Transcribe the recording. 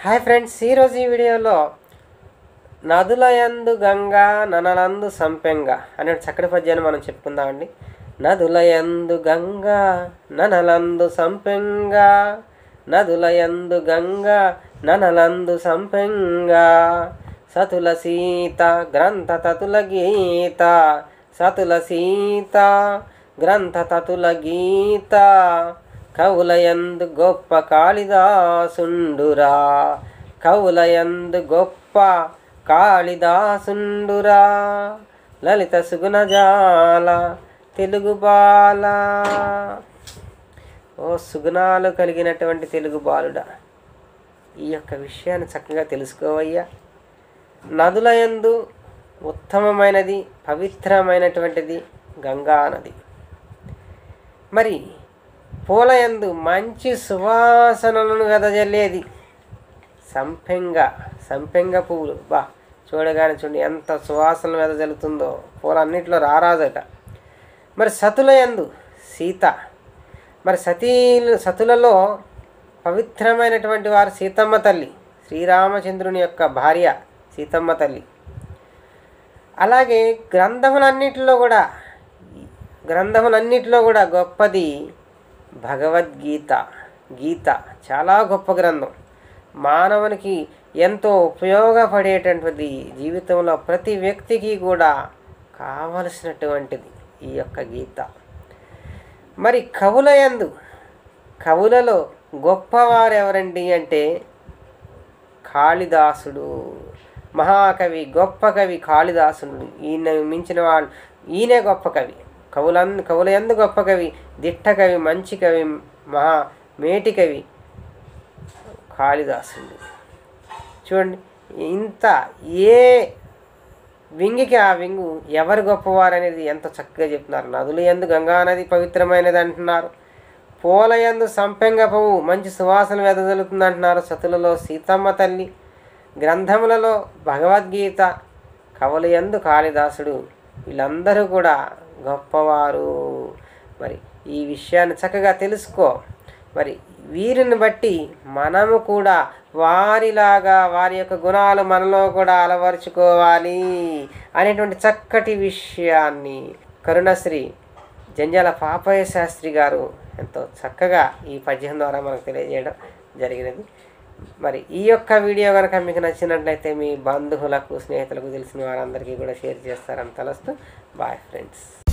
hi friends ఈరోజు ఈ వీడియోలో నదులయందు గంగా ననలందు సంపెంగ అనే చక్కటి పద్యాన్ని మనం చెప్పుకుందామండి నదులయందు గంగా ననలందు సంపెంగ నదులయందు గంగా ననలందు సంపెంగ సతుల సీత గ్రంథ తతుల గీత సతుల సీత గ్రంథ తతుల గీత కవులయందు గొప్ప కాళిదాసుండురా కవులయందు గొప్ప కాళిదాసుండురా లలిత సుగుణజాల తెలుగు బాల ఓ సుగుణాలు కలిగినటువంటి తెలుగు బాలుడా ఈ యొక్క విషయాన్ని చక్కగా తెలుసుకోవయ్యా నదులయందు ఉత్తమమైనది పవిత్రమైనటువంటిది గంగా నది మరి పూలయందు మంచి సువాసనలను వెదజల్లేది సంపెంగ సంపెంగ పువ్వులు బా చూడగానే చూడండి ఎంత సువాసన వెదజల్లుతుందో పూలన్నింటిలో రారాజట మరి సతులయందు సీత మరి సతీలు సతులలో పవిత్రమైనటువంటి వారు సీతమ్మ తల్లి శ్రీరామచంద్రుని యొక్క భార్య సీతమ్మ తల్లి అలాగే గ్రంథములన్నిటిలో కూడా గ్రంథములన్నిటిలో కూడా గొప్పది భగవద్గీత గీత చాలా గొప్ప గ్రంథం మానవునికి ఎంతో ఉపయోగపడేటటువంటిది జీవితంలో ప్రతి వ్యక్తికి కూడా కావలసినటువంటిది ఈ యొక్క గీత మరి కవులయందు కవులలో గొప్పవారు ఎవరండి అంటే కాళిదాసుడు మహాకవి గొప్ప కవి కాళిదాసుడు ఈయన మించిన వాళ్ళు ఈయనే గొప్ప కవి కవులం కవులయందు గొప్ప కవి దిట్ట కవి మంచి కవి మహా మేటి కవి కాళిదాసుడు చూడండి ఇంత ఏ వింగికి ఆ వింగు ఎవరు గొప్పవారు అనేది ఎంత చక్కగా చెప్తున్నారు నదులు ఎందు గంగా నది పవిత్రమైనది అంటున్నారు పూల ఎందు సంపెంగ పువ్వు మంచి సువాసన వెదజల్లుతుంది అంటున్నారు సతులలో సీతమ్మ తల్లి గ్రంథములలో భగవద్గీత కవుల ఎందు కాళిదాసుడు వీళ్ళందరూ కూడా గొప్పవారు మరి ఈ విషయాన్ని చక్కగా తెలుసుకో మరి వీరిని బట్టి మనము కూడా వారిలాగా వారి యొక్క గుణాలు మనలో కూడా అలవరుచుకోవాలి అనేటువంటి చక్కటి విషయాన్ని కరుణశ్రీ జంజాల పాపయ్య శాస్త్రి గారు ఎంతో చక్కగా ఈ పద్యం ద్వారా మనకు తెలియజేయడం జరిగినది మరి ఈ యొక్క వీడియో కనుక మీకు నచ్చినట్లయితే మీ బంధువులకు స్నేహితులకు తెలిసిన వారందరికీ కూడా షేర్ చేస్తారని తలస్తూ బాయ్ ఫ్రెండ్స్